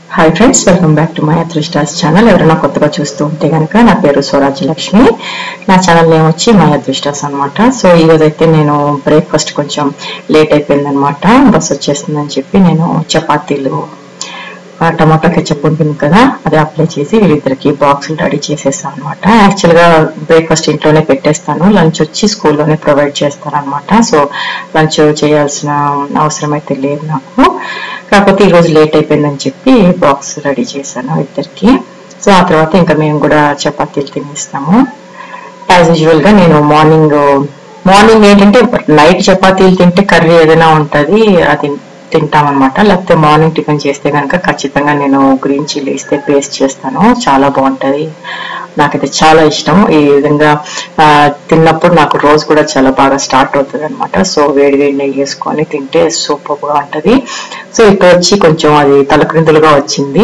Hi friends welcome back to my అదృష్టాస్ channel ఎవరైనా కొత్తగా చూస్తూ ఉంటే కనుక నా పేరు స్వరాజ్య లక్ష్మి నా ఛానల్ నేమ్ వచ్చి మై అదృష్టాస్ అనమాట సో ఈ రోజు అయితే నేను బ్రేక్ఫాస్ట్ కొంచెం లేట్ అయిపోయిందనమాట బస్ వచ్చేస్తుందని చెప్పి నేను చపాతీలు ఆ టమాటా కెచప్ ఉంటుంది కదా అది అప్లై చేసి వీళ్ళిద్దరికి బాక్సులు రెడీ చేసేస్తాను అనమాట యాక్చువల్గా బ్రేక్ఫాస్ట్ ఇంట్లోనే పెట్టేస్తాను లంచ్ వచ్చి స్కూల్లోనే ప్రొవైడ్ చేస్తాను అనమాట సో లంచ్ చేయాల్సిన అవసరం అయితే లేదు నాకు కాకపోతే ఈరోజు లేట్ అయిపోయిందని చెప్పి బాక్స్ రెడీ చేశాను ఇద్దరికి సో ఆ తర్వాత ఇంకా మేము కూడా చపాతీలు తినేస్తాము యాజ్ యూజువల్ గా నేను మార్నింగ్ మార్నింగ్ ఏంటంటే నైట్ చపాతీలు తింటే కర్రీ ఏదైనా ఉంటుంది అది తింటాం అనమాట లేకపోతే మార్నింగ్ టిఫిన్ చేస్తే కనుక ఖచ్చితంగా నేను గ్రీన్ చిల్లీ ఇస్తే పేస్ట్ చేస్తాను చాలా బాగుంటది నాకైతే చాలా ఇష్టం ఈ విధంగా ఆ, తిన్నప్పుడు నాకు రోజు కూడా చాలా బాగా స్టార్ట్ అవుతుంది అనమాట సో వేడి వేడి నెయ్యి వేసుకొని తింటే సూపర్ గా ఉంటది సో ఇక్కడ వచ్చి కొంచెం అది తలక్రిందులుగా వచ్చింది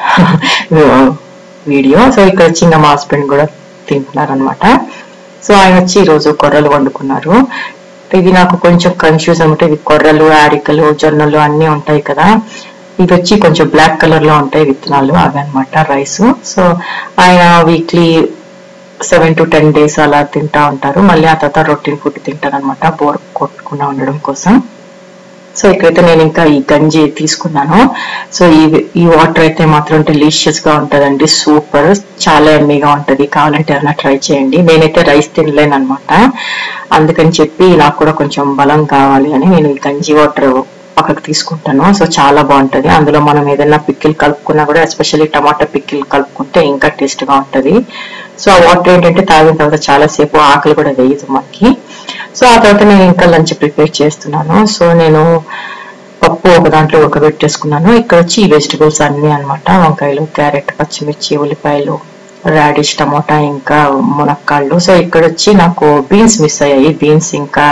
వీడియో సో ఇక్కడ వచ్చి ఇంకా మా హస్బెండ్ కూడా తింటున్నారు అనమాట సో ఆయన వచ్చి ఈరోజు కొర్రలు వండుకున్నారు ఇది నాకు కొంచెం కన్ఫ్యూజ్ అనమాట ఇది కొర్రలు యాడికలు జొన్నలు అన్నీ ఉంటాయి కదా ఇవి వచ్చి కొంచెం బ్లాక్ కలర్ లో ఉంటాయి విత్తనాలు అవి అనమాట రైస్ సో ఆయన weekly seven to ten days అలా తింటా ఉంటారు మళ్ళీ ఆ తర్వాత రొటీన్ ఫుడ్ తింటారు అనమాట బోర్ కొట్టకుండా ఉండడం కోసం సో ఇక్కడైతే నేను ఇంకా ఈ గంజి తీసుకున్నాను సో ఈ ఈ వాటర్ అయితే మాత్రం డెలిషియస్ గా ఉంటదండి సూపర్ చాలా ఎమ్మీగా ఉంటది కావాలంటే ఏమైనా ట్రై చేయండి నేనైతే రైస్ తినలేను అనమాట అందుకని చెప్పి నాకు కూడా కొంచెం బలం కావాలి అని నేను ఈ గంజి వాటర్ పక్కకు తీసుకుంటాను సో చాలా బాగుంటది అందులో మనం ఏదైనా పిక్కిల్ కలుపుకున్నా కూడా ఎస్పెషల్లీ టమాటా పిక్కిల్ కలుపుకుంటే ఇంకా టేస్ట్ గా ఉంటది సో ఆ వాటర్ ఏంటంటే తాగిన తర్వాత చాలా సేపు ఆకలి కూడా వేయదు మనకి సో ఆ తర్వాత నేను ఇంకా లంచ్ ప్రిపేర్ చేస్తున్నాను సో నేను పప్పు ఒక దాంట్లో ఉడకబెట్టేసుకున్నాను ఇక్కడ వచ్చి ఈ వెజిటబుల్స్ అన్ని అన్నమాట వంకాయలు క్యారెట్ పచ్చిమిర్చి ఉల్లిపాయలు రాడిష్ టమోటా ఇంకా మునక్కాళ్ళు సో ఇక్కడ వచ్చి నాకు బీన్స్ మిస్ అయ్యాయి బీన్స్ ఇంకా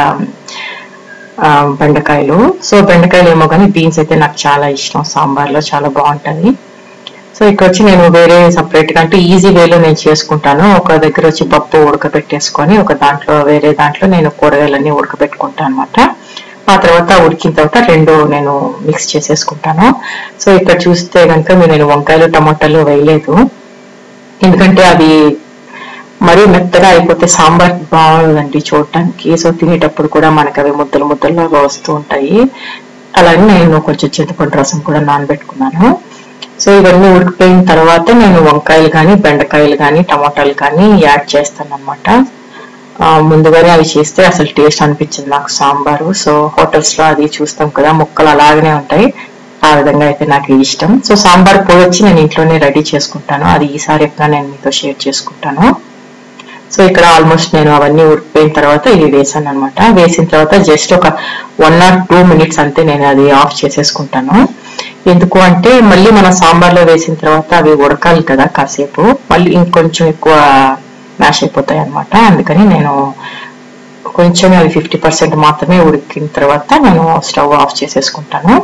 ఆ, బెండకాయలు సో బెండకాయలు ఏమో కానీ బీన్స్ అయితే నాకు చాలా ఇష్టం సాంబార్లో చాలా బాగుంటది సో ఇక్కడ వచ్చి నేను వేరే సపరేట్ గా అంటే ఈజీ వేలో నేను చేసుకుంటాను ఒక దగ్గర వచ్చి పప్పు ఉడకబెట్టేసుకొని ఒక దాంట్లో వేరే దాంట్లో నేను కూరగాయలన్నీ ఉడకబెట్టుకుంటాను అనమాట ఆ తర్వాత ఉడికిన తర్వాత రెండు నేను మిక్స్ చేసేసుకుంటాను సో ఇక్కడ చూస్తే కనుక నేను వంకాయలు టమాటాలు వేయలేదు ఎందుకంటే అవి మరీ మెత్తగా అయిపోతే సాంబార్ బాగుందండి చూడటానికి సో తినేటప్పుడు కూడా మనకి అవి ముద్దలు ముద్దల్లాగా వస్తూ ఉంటాయి అలాగే నేను కొంచెం చింతపండు రసం కూడా నానబెట్టుకున్నాను సో ఇవన్నీ ఉడికిపోయిన తర్వాత నేను వంకాయలు కానీ బెండకాయలు కానీ టమాటాలు కానీ యాడ్ చేస్తాను అనమాట ముందుగానే అవి చేస్తే అసలు టేస్ట్ అనిపించింది నాకు సాంబారు సో హోటల్స్ లో అది చూస్తాం కదా ముక్కలు అలాగనే ఉంటాయి ఆ విధంగా అయితే నాకు ఇష్టం సో సాంబార్ పొడి వచ్చి నేను ఇంట్లోనే రెడీ చేసుకుంటాను అది ఈసారి ఎప్పుడైనా నేను మీతో షేర్ చేసుకుంటాను సో ఇక్కడ ఆల్మోస్ట్ నేను అవన్నీ ఉడికిపోయిన తర్వాత ఇవి వేసాను అనమాట వేసిన తర్వాత జస్ట్ ఒక వన్ ఆర్ టూ మినిట్స్ అంతే నేను అది ఆఫ్ చేసేసుకుంటాను ఎందుకు అంటే మళ్ళీ మన సాంబార్లో వేసిన తర్వాత అవి ఉడకాలి కదా కాసేపు మళ్ళీ ఇంకొంచెం ఎక్కువ మ్యాష్ అయిపోతాయి అనమాట అందుకని నేను కొంచెం అవి ఫిఫ్టీ పర్సెంట్ మాత్రమే ఉడికిన తర్వాత నేను స్టవ్ ఆఫ్ చేసేసుకుంటాను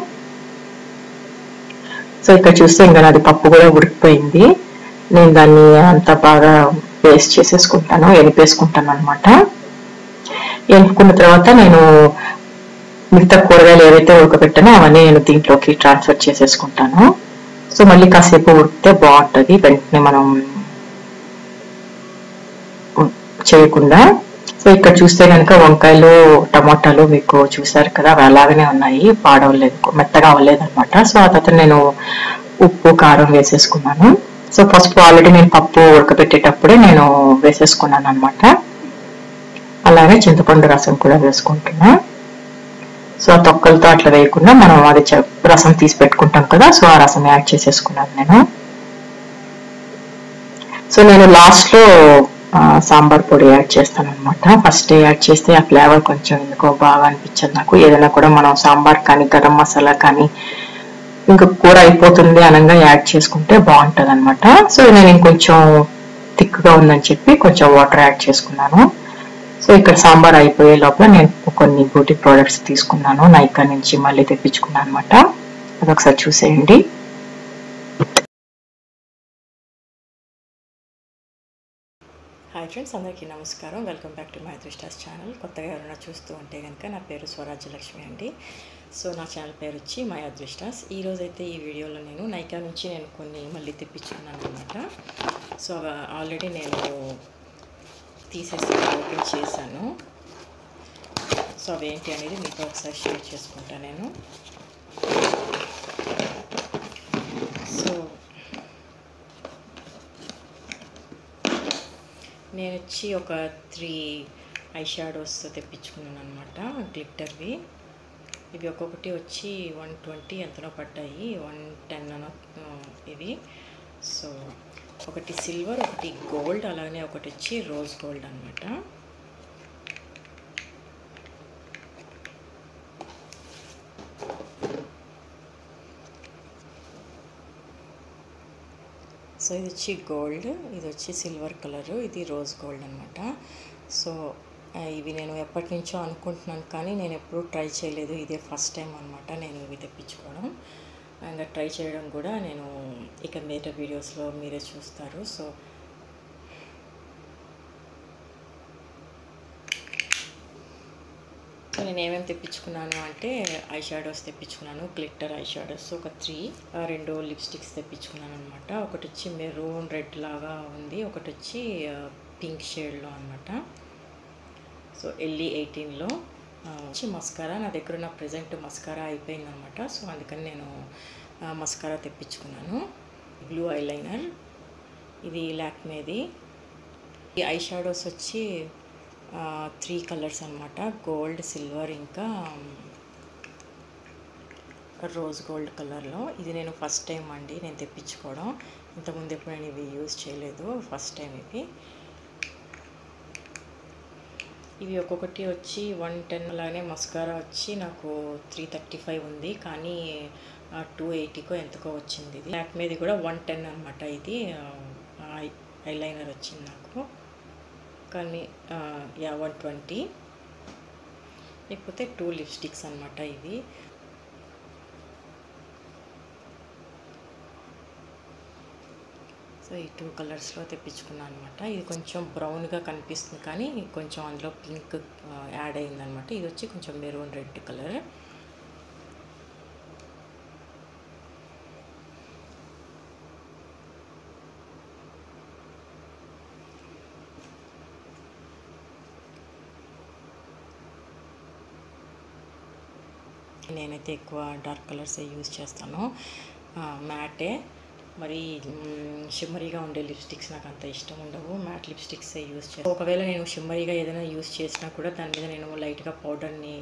సో ఇక్కడ చూస్తే ఇంకా నాది పప్పు కూడా ఉడికిపోయింది నేను దాన్ని అంత బాగా పేస్ట్ చేసేసుకుంటాను ఎనిపేసుకుంటాను అనమాట ఎనుపుకున్న తర్వాత నేను మిగతా కూరగాయలు ఏవైతే ఉడకబెట్టానో అవన్నీ నేను దీంట్లోకి ట్రాన్స్ఫర్ చేసేసుకుంటాను సో మళ్ళీ కాసేపు ఉడికితే బాగుంటుంది వెంటనే మనం చేయకుండా సో ఇక్కడ చూస్తే కనుక వంకాయలు టమాటాలు మీకు చూసారు కదా అవి అలాగనే ఉన్నాయి పాడవలేదు మెత్తగా అవ్వలేదు అనమాట సో ఆ తర్వాత నేను ఉప్పు కారం వేసేసుకున్నాను సో పసుపు ఆల్రెడీ నేను పప్పు ఉడకబెట్టేటప్పుడే నేను వేసేసుకున్నాను అనమాట అలాగే చింతపండు రసం కూడా వేసుకుంటున్నా సో ఆ తొక్కలతో అట్లా వేయకుండా మనం అది చ- రసం తీసి పెట్టుకుంటాం కదా సో ఆ రసం యాడ్ చేసేసుకున్నాను నేను సో నేను లాస్ట్ లో ఆ, సాంబార్ పొడి యాడ్ చేస్తాను అనమాట ఫస్ట్ యాడ్ చేస్తే ఆ ఫ్లేవర్ కొంచెం ఎందుకో బాగా అనిపించదు నాకు ఏదైనా కూడా మనం సాంబార్ కానీ గరం మసాలా కానీ ఇంకా కూర అయిపోతుంది అనగా యాడ్ చేసుకుంటే బాగుంటది అనమాట సో నేను ఇంకొంచెం థిక్గా ఉందని చెప్పి కొంచెం వాటర్ యాడ్ చేసుకున్నాను సో ఇక్కడ సాంబార్ అయిపోయే లోపల నేను కొన్ని బ్యూటీ ప్రోడక్ట్స్ తీసుకున్నాను నైకా నుంచి మళ్ళీ తెప్పించుకున్నాను అనమాట అదొకసారి చూసేయండి హాయ్ ఫ్రెండ్స్ అందరికీ నమస్కారం వెల్కమ్ బ్యాక్ టు మై అదృష్టాస్ ఛానల్ కొత్తగా ఎవరైనా చూస్తూ ఉంటే కనుక నా పేరు స్వరాజ్య లక్ష్మి అండి సో నా ఛానల్ పేరు వచ్చి మై అదృష్టాస్ ఈరోజు అయితే ఈ వీడియోలో నేను నైకా నుంచి నేను కొన్ని మళ్ళీ తెప్పించుకున్నాను అనమాట సో అవి ఆల్రెడీ నేను తీసేసి ఓపెన్ చేశాను సో అవి ఏంటి అనేది మీతో ఒకసారి షేర్ చేసుకుంటాను నేను సో నేను వచ్చి ఒక త్రీ ఐ షాడోస్ తెప్పించుకున్నాను అనమాట గ్లిట్టర్వి ఇవి ఒక్కొక్కటి వచ్చి వన్ ట్వంటీ ఎంతనో పడ్డాయి వన్ టెన్ అనో ఇవి సో ఒకటి సిల్వర్ ఒకటి గోల్డ్ అలాగే ఒకటి వచ్చి రోజ్ గోల్డ్ అనమాట సో ఇది వచ్చి గోల్డ్ ఇది వచ్చి సిల్వర్ కలరు ఇది రోజ్ గోల్డ్ అనమాట సో ఇవి నేను ఎప్పటి నుంచో అనుకుంటున్నాను కానీ నేను ఎప్పుడూ ట్రై చేయలేదు ఇదే ఫస్ట్ టైం అనమాట నేను ఇవి తెప్పించుకోవడం ఇంకా ట్రై చేయడం కూడా నేను ఇక మిగతా వీడియోస్లో మీరే చూస్తారు సో సో నేను ఏమేమి తెప్పించుకున్నాను అంటే ఐ షాడోస్ తెప్పించుకున్నాను గ్లిట్టర్ ఐ షాడోస్ ఒక త్రీ రెండు లిప్స్టిక్స్ తెప్పించుకున్నాను అనమాట ఒకటి వచ్చి మెరూన్ రెడ్ లాగా ఉంది ఒకటి వచ్చి పింక్ షేడ్లో అనమాట సో ఎల్ఈ ఎయిటీన్లో వచ్చి మస్కారా నా దగ్గర ఉన్న ప్రజెంట్ మస్కారా అయిపోయిందనమాట సో అందుకని నేను మస్కారా తెప్పించుకున్నాను బ్లూ ఐలైనర్ ఇది లాక్మేది ఈ ఐ షాడోస్ వచ్చి త్రీ కలర్స్ అనమాట గోల్డ్ సిల్వర్ ఇంకా రోజ్ గోల్డ్ కలర్లో ఇది నేను ఫస్ట్ టైం అండి నేను తెప్పించుకోవడం ఇంతకుముందు ఎప్పుడు నేను ఇవి యూజ్ చేయలేదు ఫస్ట్ టైం ఇవి ఇవి ఒక్కొక్కటి వచ్చి వన్ టెన్ అలానే మస్కారా వచ్చి నాకు త్రీ థర్టీ ఫైవ్ ఉంది కానీ టూ ఎయిటీకో ఎంతకో వచ్చింది ఇది బ్లాక్ మీద కూడా వన్ టెన్ అనమాట ఇది ఐలైనర్ వచ్చింది నాకు కానీ యా వన్ ట్వంటీ లేకపోతే టూ లిప్స్టిక్స్ అనమాట ఇవి సో ఈ టూ కలర్స్లో తెప్పించుకున్నాను అనమాట ఇది కొంచెం బ్రౌన్గా కనిపిస్తుంది కానీ కొంచెం అందులో పింక్ యాడ్ అయిందనమాట ఇది వచ్చి కొంచెం మెరూన్ రెడ్ కలర్ నేనైతే ఎక్కువ డార్క్ కలర్స్ యూజ్ చేస్తాను మ్యాటే మరి షిమ్మరీగా ఉండే లిప్స్టిక్స్ నాకు అంత ఇష్టం ఉండవు మ్యాట్ లిప్స్టిక్స్ యూజ్ చేస్తాను ఒకవేళ నేను షిమ్మరీగా ఏదైనా యూజ్ చేసినా కూడా దాని మీద నేను లైట్గా పౌడర్ని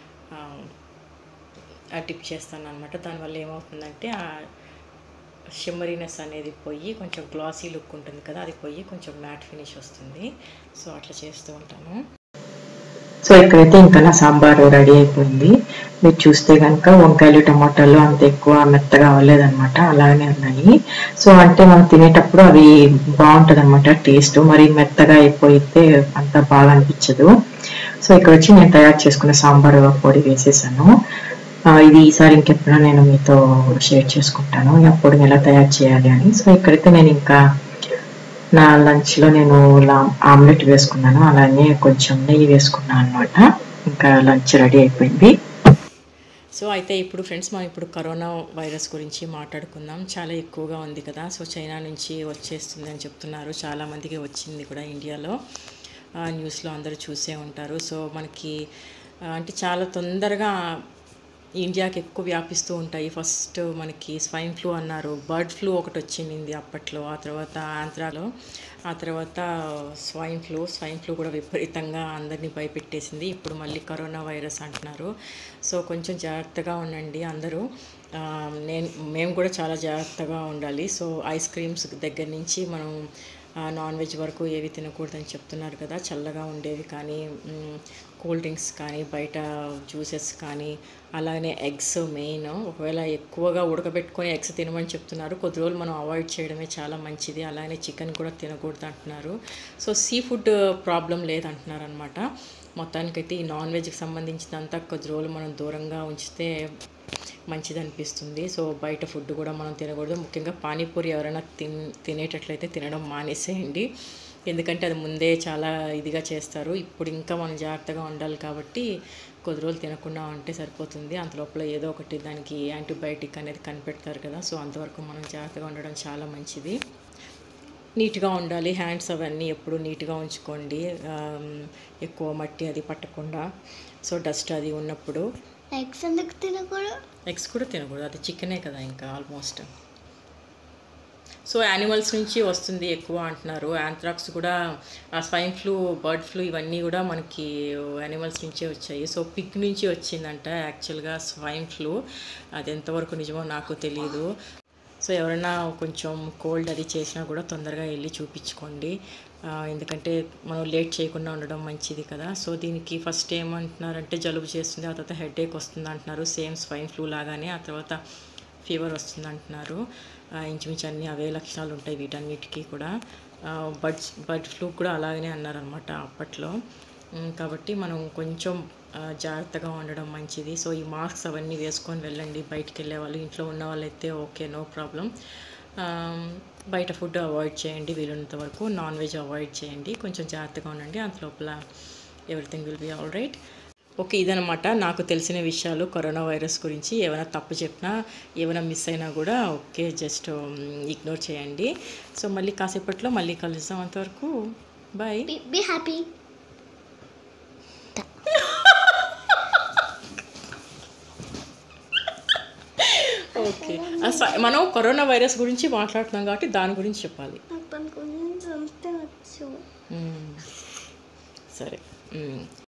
టిప్ చేస్తాను అనమాట దానివల్ల ఏమవుతుందంటే ఆ షిమ్మరీనెస్ అనేది పోయి కొంచెం గ్లాసీ లుక్ ఉంటుంది కదా అది పోయి కొంచెం మ్యాట్ ఫినిష్ వస్తుంది సో అట్లా చేస్తూ ఉంటాను సో ఇక్కడైతే ఇంకా నా సాంబారు రెడీ అయిపోయింది మీరు చూస్తే కనుక వంకాయలు టమాటాలు అంత ఎక్కువ మెత్తగా అవ్వలేదన్నమాట అలాగనే ఉన్నాయి సో అంటే మనం తినేటప్పుడు అవి బాగుంటుంది అనమాట టేస్ట్ మరి మెత్తగా అయిపోయితే అంత బాగా అనిపించదు సో ఇక్కడ వచ్చి నేను తయారు చేసుకున్న సాంబారు పొడి వేసేసాను ఇది ఈసారి ఇంకెప్పుడైనా నేను మీతో షేర్ చేసుకుంటాను ఆ పొడిని ఎలా తయారు చేయాలి అని సో ఇక్కడైతే నేను ఇంకా నా లంచ్లో నేను ఆమ్లెట్ వేసుకున్నాను అలానే కొంచెం నెయ్యి వేసుకున్నాను అనమాట ఇంకా లంచ్ రెడీ అయిపోయింది సో అయితే ఇప్పుడు ఫ్రెండ్స్ మనం ఇప్పుడు కరోనా వైరస్ గురించి మాట్లాడుకుందాం చాలా ఎక్కువగా ఉంది కదా సో చైనా నుంచి వచ్చేస్తుంది అని చెప్తున్నారు చాలామందికి వచ్చింది కూడా ఇండియాలో న్యూస్లో అందరూ చూసే ఉంటారు సో మనకి అంటే చాలా తొందరగా ఇండియాకి ఎక్కువ వ్యాపిస్తూ ఉంటాయి ఫస్ట్ మనకి స్వైన్ ఫ్లూ అన్నారు బర్డ్ ఫ్లూ ఒకటి వచ్చింది అప్పట్లో ఆ తర్వాత ఆంధ్రాలో ఆ తర్వాత స్వైన్ ఫ్లూ స్వైన్ ఫ్లూ కూడా విపరీతంగా అందరినీ భయపెట్టేసింది ఇప్పుడు మళ్ళీ కరోనా వైరస్ అంటున్నారు సో కొంచెం జాగ్రత్తగా ఉండండి అందరూ నేను మేము కూడా చాలా జాగ్రత్తగా ఉండాలి సో ఐస్ క్రీమ్స్ దగ్గర నుంచి మనం నాన్ వెజ్ వరకు ఏవి తినకూడదని చెప్తున్నారు కదా చల్లగా ఉండేవి కానీ కూల్ డ్రింక్స్ కానీ బయట జ్యూసెస్ కానీ అలాగే ఎగ్స్ మెయిన్ ఒకవేళ ఎక్కువగా ఉడకబెట్టుకొని ఎగ్స్ తినమని చెప్తున్నారు కొద్ది రోజులు మనం అవాయిడ్ చేయడమే చాలా మంచిది అలానే చికెన్ కూడా తినకూడదు అంటున్నారు సో సీ ఫుడ్ ప్రాబ్లం లేదంటున్నారు అనమాట మొత్తానికైతే ఈ నాన్ వెజ్కి సంబంధించినంత కొద్ది రోజులు మనం దూరంగా ఉంచితే మంచిది అనిపిస్తుంది సో బయట ఫుడ్ కూడా మనం తినకూడదు ముఖ్యంగా పానీపూరి ఎవరైనా తిన్ తినేటట్లయితే తినడం మానేసేయండి ఎందుకంటే అది ముందే చాలా ఇదిగా చేస్తారు ఇప్పుడు ఇంకా మనం జాగ్రత్తగా ఉండాలి కాబట్టి కొద్ది రోజులు తినకుండా ఉంటే సరిపోతుంది అంతలోపల ఏదో ఒకటి దానికి యాంటీబయాటిక్ అనేది కనిపెడతారు కదా సో అంతవరకు మనం జాగ్రత్తగా ఉండడం చాలా మంచిది నీట్గా ఉండాలి హ్యాండ్స్ అవన్నీ ఎప్పుడు నీట్గా ఉంచుకోండి ఆమ్, ఎక్కువ మట్టి అది పట్టకుండా సో డస్ట్ అది ఉన్నప్పుడు ఎగ్స్ ఎందుకు తినకూడదు ఎగ్స్ కూడా తినకూడదు అది చికెనే కదా ఇంకా ఆల్మోస్ట్ సో యానిమల్స్ నుంచి వస్తుంది ఎక్కువ అంటున్నారు యాంథ్రాక్స్ కూడా ఆ స్వైన్ ఫ్లూ బర్డ్ ఫ్లూ ఇవన్నీ కూడా మనకి యానిమల్స్ నుంచే వచ్చాయి సో పిగ్ నుంచి వచ్చిందంట యాక్చువల్గా స్వైన్ ఫ్లూ అది ఎంతవరకు నిజమో నాకు తెలియదు సో ఎవరైనా కొంచెం కోల్డ్ అది చేసినా కూడా తొందరగా వెళ్ళి చూపించుకోండి ఆ, ఎందుకంటే మనం లేట్ చేయకుండా ఉండడం మంచిది కదా సో దీనికి ఫస్ట్ ఏమంటున్నారంటే జలుబు చేస్తుంది ఆ తర్వాత హెడ్ ఏక్ వస్తుంది అంటున్నారు సేమ్ స్వైన్ ఫ్లూ లాగానే ఆ తర్వాత ఫీవర్ వస్తుంది అంటున్నారు ఆ, ఇంచుమించు అన్ని అవే లక్షణాలు ఉంటాయి వీటన్నిటికీ కూడా బర్డ్స్ బర్డ్ ఫ్లూ కూడా అలాగనే అన్నారనమాట అప్పట్లో ఉమ్, కాబట్టి మనం కొంచెం ఆ, జాగ్రత్తగా ఉండడం మంచిది సో ఈ మాస్క్స్ అవన్నీ వేసుకొని వెళ్ళండి బయటికి వెళ్ళే వాళ్ళు ఇంట్లో ఉన్న వాళ్ళైతే ఓకే నో ప్రాబ్లం బయట ఫుడ్ అవాయిడ్ చేయండి వీలున్నంత వరకు నాన్ వెజ్ అవాయిడ్ చేయండి కొంచెం జాగ్రత్తగా ఉండండి అంత లోపల everything will be all right okay ఇదనమాట నాకు తెలిసిన విషయాలు కరోనా వైరస్ గురించి ఏమైనా తప్పు చెప్పినా ఏమైనా మిస్ అయినా కూడా ఓకే జస్ట్ ఇగ్నోర్ చేయండి సో మళ్ళీ కాసేపట్లో మళ్ళీ కలుస్తాం అంతవరకు బాయ్ బి హ్యాపీ ఓకే అస- మనం కరోనా వైరస్ గురించి మాట్లాడుతున్నాం కాబట్టి దాని గురించి చెప్పాలి నాకు దాని గురించి అంతే వచ్చు మ్మ్. సరే మ్మ్.